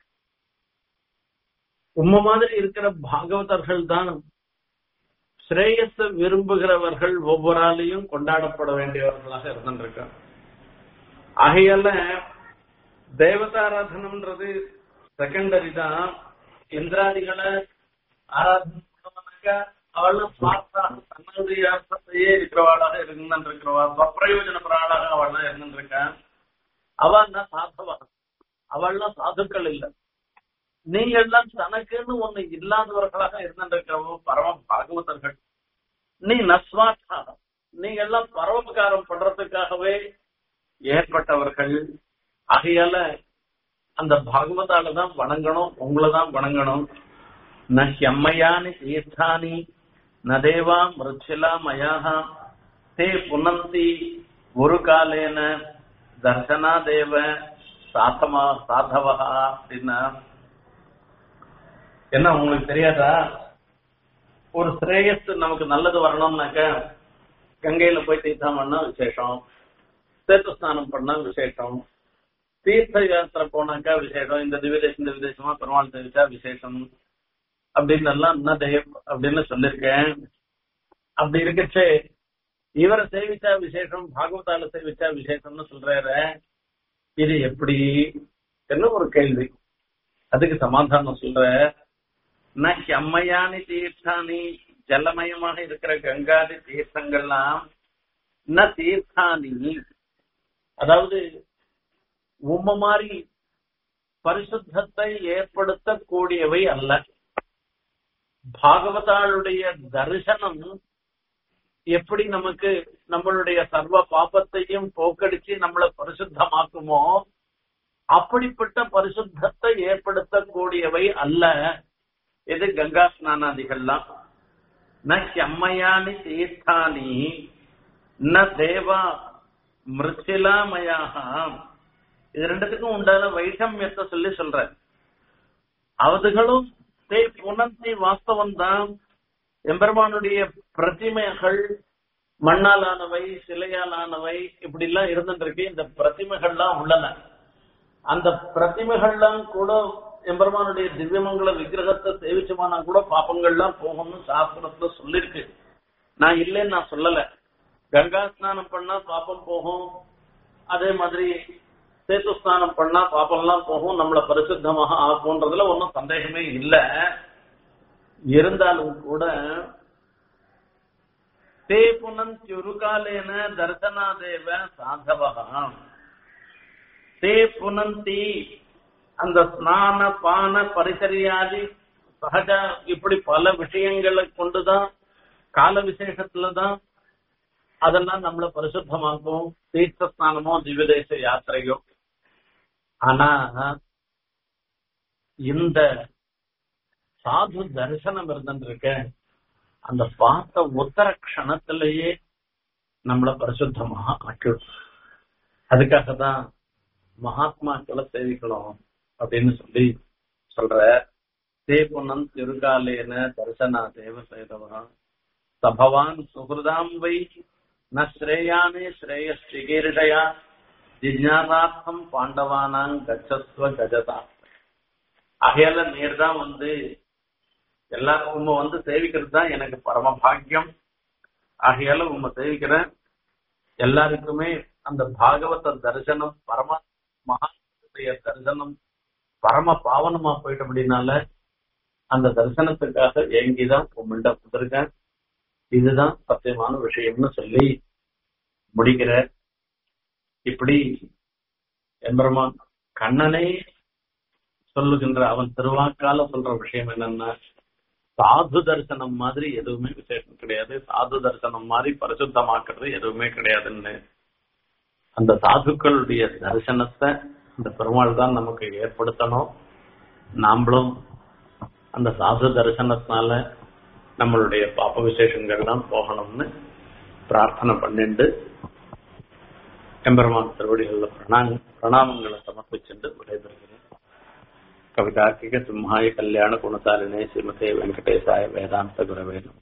உம்ம மாதிரி இருக்கிற பாகவதர்கள் தான் ஸ்ரேயஸ விரும்புகிறவர்கள் ஒவ்வொரு கொண்டாடப்பட வேண்டியவர்களாக இருந்திருக்காங்க ஆகையால தேவதாராதனம்ன்றது செகண்டரி தான் இந்திராதிகளை ஆராதனை பண்ணவனாக்கா அவளும் பார்த்தா தன்னுடைய அர்த்தத்தையே இருக்கிறவாளாக இருந்துட்டு இருக்கிறவா பிரயோஜனப்படாளாக அவள் இருந்துட்டு இருக்கான் அவள் தான் சாதவா அவள்லாம் சாதுக்கள் இல்ல நீங்க எல்லாம் தனக்குன்னு ஒண்ணு இல்லாதவர்களாக இருந்திருக்கிறவோ பரம பாகவதர்கள் நீ நஸ்வார்த்தா நீங்க எல்லாம் பரோபகாரம் பண்றதுக்காகவே ஏற்பட்டவர்கள் ஆகையால அந்த பாகவதால தான் வணங்கணும் உங்களை தான் வணங்கணும் ந ஹெம்மையானி தீர்த்தானி ந தேவா மிருச்சிலா மயாக தே புனந்தி ஒரு காலேன தர்சனா தேவ சாத்தமா சாதவா அப்படின்னா என்ன உங்களுக்கு தெரியாதா ஒரு ஸ்ரேயஸ் நமக்கு நல்லது வரணும்னாக்க கங்கையில போய் தீர்த்தம் பண்ணா விசேஷம் தீர்த்த ஸ்நானம் பண்ணா விசேஷம் தீர்த்த யாத்திரை போனாக்கா விசேஷம் இந்த திவ்யதேசம் இந்த விதேசமா பெருமாள் தெரிவிச்சா விசேஷம் அப்படின்னு எல்லாம் என்ன தேவ் அப்படின்னு சொல்லியிருக்கேன் அப்படி இருக்கச்சே இவரை சேவிச்சா விசேஷம் பாகவதால சேவிச்சா விசேஷம்னு சொல்றாரு இது எப்படி என்ன ஒரு கேள்வி அதுக்கு சமாதானம் சொல்ற ந செம்மையானி தீர்த்தானி ஜலமயமாக இருக்கிற கங்காதி தீர்த்தங்கள்லாம் ந தீர்த்தானி அதாவது உம்ம மாதிரி பரிசுத்தத்தை ஏற்படுத்தக்கூடியவை அல்ல பாகவதாளுடைய தரிசனம் எப்படி நமக்கு நம்மளுடைய சர்வ பாபத்தையும் போக்கடிச்சு நம்மளை பரிசுத்தமாக்குமோ அப்படிப்பட்ட பரிசுத்தத்தை ஏற்படுத்தக்கூடியவை அல்ல இது கங்கா ஸ்நானாதிகள்லாம் ந செம்மையானி தீர்த்தானி ந தேவா மிருச்சிலாமயாக இது ரெண்டுத்துக்கும் உண்டான வைஷமியத்தை சொல்லி சொல்ற அவதுகளும் தே புனந்தி வாஸ்தவம் தான் எம்பெருமானுடைய பிரதிமைகள் மண்ணாலானவை சிலையாலானவை இப்படி எல்லாம் இருந்துட்டு இருக்கு இந்த பிரதிமைகள்லாம் உள்ளன அந்த பிரதிமைகள்லாம் கூட எம்பெருமானுடைய திவ்யமங்கல விக்கிரகத்தை சேவிச்சோமானா கூட பாப்பங்கள்லாம் போகும்னு சாஸ்திரத்துல சொல்லிருக்கு நான் இல்லைன்னு நான் சொல்லல கங்கா ஸ்நானம் பண்ணா பாப்பம் போகும் அதே மாதிரி சேத்து ஸ்நானம் பண்ணா பாப்பம்லாம் போகும் நம்மள பரிசுத்தமாக ஆகும்ன்றதுல ஒன்றும் சந்தேகமே இல்ல இருந்தாலும் கூட தே புனந்தியுருகாலேன தர்சனாதேவ சாதவகா தே புனந்தி அந்த ஸ்நான பான பரிசரியாதி சகஜ இப்படி பல விஷயங்களை கொண்டுதான் கால விசேஷத்துல தான் அதெல்லாம் நம்மள பரிசுத்தமாக்கும் தீர்த்த ஸ்நானமோ திவ்யதேச யாத்திரையோ ஆனா இந்த சாது தரிசனம் இருந்துருக்க அந்த பார்த்த உத்தர க்ஷணத்திலேயே நம்மள பரிசுத்தமாக ஆக்கிடும் அதுக்காக தான் மகாத்மாக்களை சேவிக்கணும் அப்படின்னு சொல்லி சொல்ற தேபுணம் திருகாலேன தரிசனா தேவ சேதவா சபவான் சுகிருதாம் வை ந ஸ்ரேயானே ஸ்ரேயஸ்ரீகீர்ஷயா ஜிஜ்ஞாசார்த்தம் பாண்டவானாங் கச்சஸ்வ கஜதா ஆகையால நேர் தான் வந்து எல்லாரும் உண்மை வந்து சேவிக்கிறது தான் எனக்கு பரம பாக்கியம் ஆகையால உண்மை சேவிக்கிறேன் எல்லாருக்குமே அந்த பாகவத தரிசனம் பரம மகானுடைய தரிசனம் பரம பாவனமா போயிட்டபடினால அந்த தரிசனத்துக்காக ஏங்கிதான் உங்கள்கிட்ட வந்திருக்கேன் இதுதான் சத்தியமான விஷயம்னு சொல்லி முடிக்கிற இப்படி எம்பெருமான் கண்ணனே சொல்லுகின்ற அவன் திருவாக்கால சொல்ற விஷயம் என்னன்னா சாது தரிசனம் மாதிரி எதுவுமே விசேஷம் கிடையாது சாது தரிசனம் மாதிரி பரிசுத்தமாக்குறது எதுவுமே கிடையாதுன்னு அந்த சாதுக்களுடைய தரிசனத்தை இந்த பெருமாள் தான் நமக்கு ஏற்படுத்தணும் நாமளும் அந்த சாது தரிசனத்தினால நம்மளுடைய பாப்ப விசேஷங்கள்லாம் போகணும்னு பிரார்த்தனை பண்ணிட்டு எம்பெருமான் திருவடிகள்ல பிரணாங்க பிரணாமங்களை சமர்ப்பிச்சுட்டு விடைபெறுகிறேன் கவிதார்க்கிக சிம்ஹாய கல்யாண குணசாலினே ஸ்ரீமதே வெங்கடேசாய வேதாந்த குரவே நமः